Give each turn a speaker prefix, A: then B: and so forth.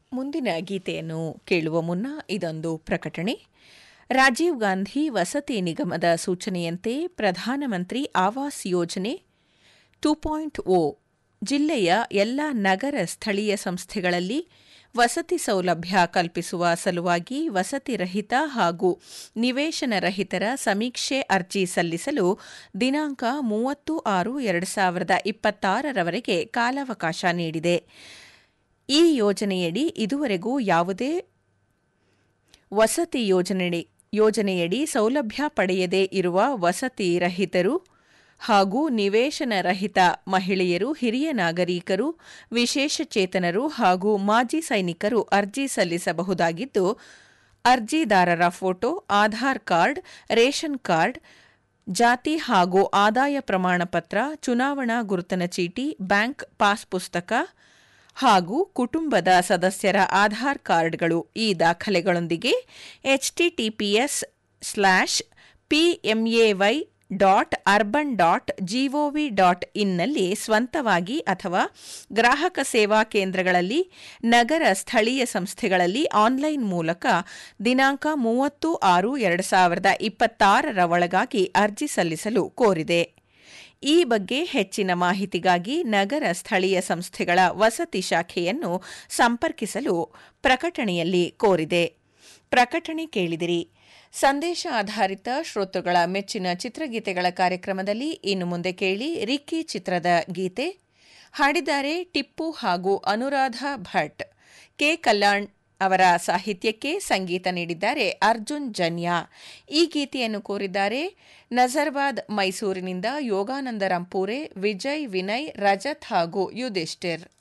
A: ಮುಂದಿನ ಗೀತೆಯನ್ನು ಕೇಳುವ ಮುನ್ನ ಇದೊಂದು ಪ್ರಕಟಣೆ ರಾಜೀವ್ ಗಾಂಧಿ ವಸತಿ ನಿಗಮದ ಸೂಚನೆಯಂತೆ ಪ್ರಧಾನಮಂತ್ರಿ ಆವಾಸ್ ಯೋಜನೆ ಟೂ ಪಾಯಿಂಟ್ ಓ ಜಿಲ್ಲೆಯ ಎಲ್ಲ ನಗರ ಸ್ಥಳೀಯ ಸಂಸ್ಥೆಗಳಲ್ಲಿ ವಸತಿ ಸೌಲಭ್ಯ ಕಲ್ಪಿಸುವ ಸಲುವಾಗಿ ವಸತಿ ರಹಿತ ಹಾಗೂ ನಿವೇಶನ ರಹಿತರ ಸಮೀಕ್ಷೆ ಅರ್ಜಿ ಸಲ್ಲಿಸಲು ದಿನಾಂಕ ಮೂವತ್ತು ಆರು ಎರಡು ಸಾವಿರದ ಇಪ್ಪತ್ತಾರರವರೆಗೆ ಕಾಲಾವಕಾಶ ನೀಡಿದೆ ಈ ಯೋಜನೆಯಡಿ ಇದುವರೆಗೂ ಯಾವುದೇ ವಸತಿ ಯೋಜನೆ ಯೋಜನೆಯಡಿ ಸೌಲಭ್ಯ ಪಡೆಯದೇ ಇರುವ ವಸತಿ ರಹಿತರು ಹಾಗೂ ನಿವೇಶನ ರಹಿತ ಮಹಿಳೆಯರು ಹಿರಿಯ ನಾಗರಿಕರು ವಿಶೇಷಚೇತನರು ಹಾಗೂ ಮಾಜಿ ಸೈನಿಕರು ಅರ್ಜಿ ಸಲ್ಲಿಸಬಹುದಾಗಿದ್ದು ಅರ್ಜಿದಾರರ photo Aadhaar card ration card ಜಾತಿ ಹಾಗೂ ಆದಾಯ ಪ್ರಮಾಣ ಪತ್ರ ಚುನಾವಣಾ ಗುರುತಿನ ಚೀಟಿ ಬ್ಯಾಂಕ್ ಪಾಸ್ ಪುಸ್ತಕ ಹಾಗೂ ಕುಟುಂಬದ ಸದಸ್ಯರ ಆಧಾರ್ ಕಾರ್ಡ್ಗಳು ಈ ದಾಖಲೆಗಳೊಂದಿಗೆ HTTPS slash PMAY dot urban dot GOV dot ಇನ್ನಲ್ಲಿ ಸ್ವಂತವಾಗಿ ಅಥವಾ ಗ್ರಾಹಕ ಸೇವಾ ಕೇಂದ್ರಗಳಲ್ಲಿ ನಗರ ಸ್ಥಳೀಯ ಸಂಸ್ಥೆಗಳಲ್ಲಿ ಆನ್ಲೈನ್ ಮೂಲಕ ದಿನಾಂಕ ಮೂವತ್ತು ಆರು ಎರಡು ಸಾವಿರದ ಇಪ್ಪತ್ತಾರರ ಒಳಗಾಗಿ ಅರ್ಜಿ ಸಲ್ಲಿಸಲು ಕೋರಿದೆ ಈ ಬಗ್ಗೆ ಹೆಚ್ಚಿನ ಮಾಹಿತಿಗಾಗಿ ನಗರ ಸ್ಥಳೀಯ ಸಂಸ್ಥೆಗಳ ವಸತಿ ಶಾಖೆಯನ್ನು ಸಂಪರ್ಕಿಸಲು ಪ್ರಕಟಣೆಯಲ್ಲಿ ಕೋರಿದೆ ಪ್ರಕಟಣೆ ಕೇಳಿದಿರಿ ಸಂದೇಶ ಆಧಾರಿತ ಶ್ರೋತೃಗಳ ಮೆಚ್ಚಿನ ಚಿತ್ರಗೀತೆಗಳ ಕಾರ್ಯಕ್ರಮದಲ್ಲಿ ಇನ್ನು ಮುಂದೆ ಕೇಳಿ ರಿಕ್ಕಿ ಚಿತ್ರದ ಗೀತೆ ಹಾಡಿದ್ದಾರೆ ಟಿಪ್ಪು ಹಾಗೂ ಅನುರಾಧ ಭಟ್ ಕೆ ಕಲ್ಯಾಣ್ ಅವರ ಸಾಹಿತ್ಯಕ್ಕೆ ಸಂಗೀತ ನೀಡಿದ್ದಾರೆ ಅರ್ಜುನ್ ಜನ್ಯಾ ಈ ಗೀತೆಯನ್ನು ಕೋರಿದ್ದಾರೆ ನಜರ್ಬಾದ್ ಮೈಸೂರಿನಿಂದ ಯೋಗಾನಂದ ರಂಪೂರೆ ವಿಜಯ್ ವಿನಯ್ ರಜತ್ ಹಾಗೂ ಯುಧಿಷ್ಠಿರ್